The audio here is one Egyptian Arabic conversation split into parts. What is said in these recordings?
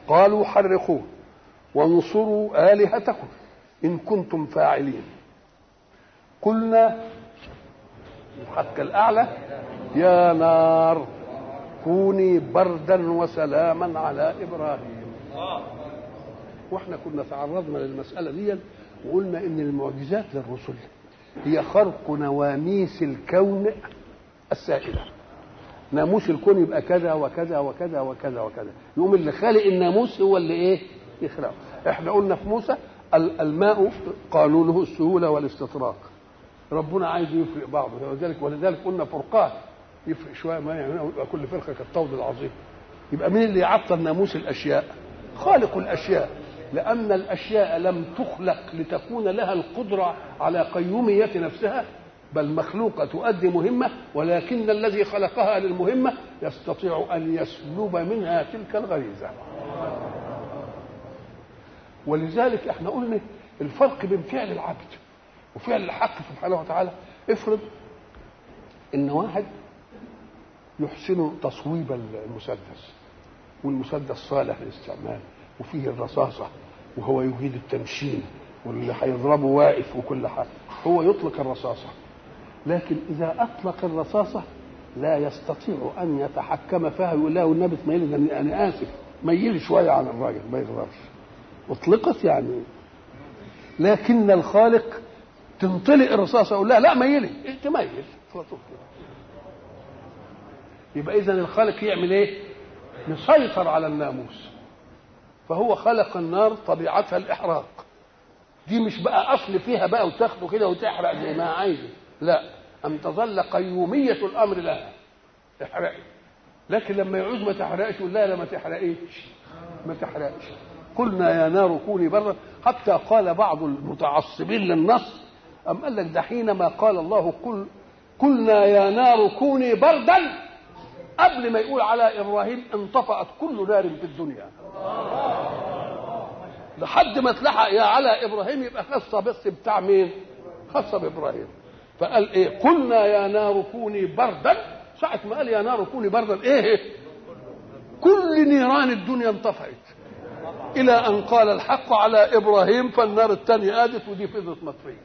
قالوا حرقوه وانصروا آلهتكم إن كنتم فاعلين قلنا الحق الأعلى يا نار كوني بردا وسلاما على إبراهيم واحنا كنا تعرضنا للمسألة دي وقلنا إن المعجزات للرسل هي خرق نواميس الكون السائلة ناموس الكون يبقى كذا وكذا وكذا وكذا وكذا يقوم اللي خالق الناموس هو اللي ايه يخلقه احنا قلنا في موسى الماء قانونه السهوله والاستطراق ربنا عايز يفرق بعضه ولذلك ولذلك قلنا فرقان يفرق شويه ما يبقى كل فرقه كالطود العظيم يبقى مين اللي يعطل ناموس الاشياء خالق الاشياء لان الاشياء لم تخلق لتكون لها القدره على قيوميه نفسها بل مخلوقة تؤدي مهمة ولكن الذي خلقها للمهمة يستطيع أن يسلب منها تلك الغريزة ولذلك احنا قلنا الفرق بين فعل العبد وفعل الحق سبحانه وتعالى افرض ان واحد يحسن تصويب المسدس والمسدس صالح للاستعمال وفيه الرصاصة وهو يجيد التنشين واللي هيضربه واقف وكل حاجة هو يطلق الرصاصة لكن إذا أطلق الرصاصة لا يستطيع أن يتحكم فيها يقول له النبي تميل أنا آسف ميلي شوية عن الراجل ما يقدرش أطلقت يعني لكن الخالق تنطلق الرصاصة يقول لا لا ميلي تميل يبقى إذا الخالق يعمل إيه؟ يسيطر على الناموس فهو خلق النار طبيعتها الإحراق دي مش بقى أصل فيها بقى وتاخده كده وتحرق زي ما عايزه لا أن تظل قيومية الأمر لها احرقي لكن لما يعوز ما تحرقش يقول لا لا ما تحرقيش ما تحرقش قلنا يا نار كوني برا حتى قال بعض المتعصبين للنص أم قال لك ده حينما قال الله قل قلنا يا نار كوني بردا قبل ما يقول على إبراهيم انطفأت كل نار في الدنيا لحد ما تلحق يا على إبراهيم يبقى خاصة بس بتاع مين خاصة بإبراهيم فقال ايه قلنا يا نار كوني بردا ساعة ما قال يا نار كوني بردا ايه كل نيران الدنيا انطفأت إلى أن قال الحق على إبراهيم فالنار الثانية آدت ودي فضلت مطفية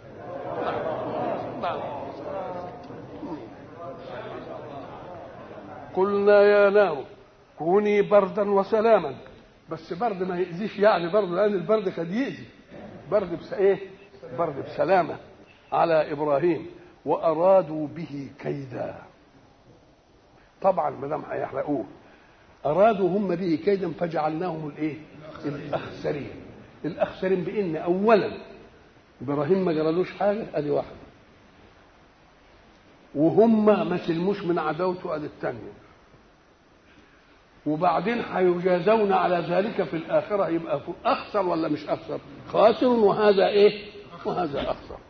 قلنا يا نار كوني بردا وسلاما بس برد ما يأذيش يعني برد لأن البرد قد يأذي برد بس إيه برد بسلامة على إبراهيم وأرادوا به كيدا طبعا ما دام هيحرقوه أرادوا هم به كيدا فجعلناهم الإيه الأخسرين الأخسرين بإن أولا إبراهيم ما جرالوش حاجة أدي واحدة وهم ما سلموش من عداوته أدي الثانية وبعدين هيجازون على ذلك في الآخرة يبقى أخسر ولا مش أخسر خاسر وهذا إيه وهذا أخسر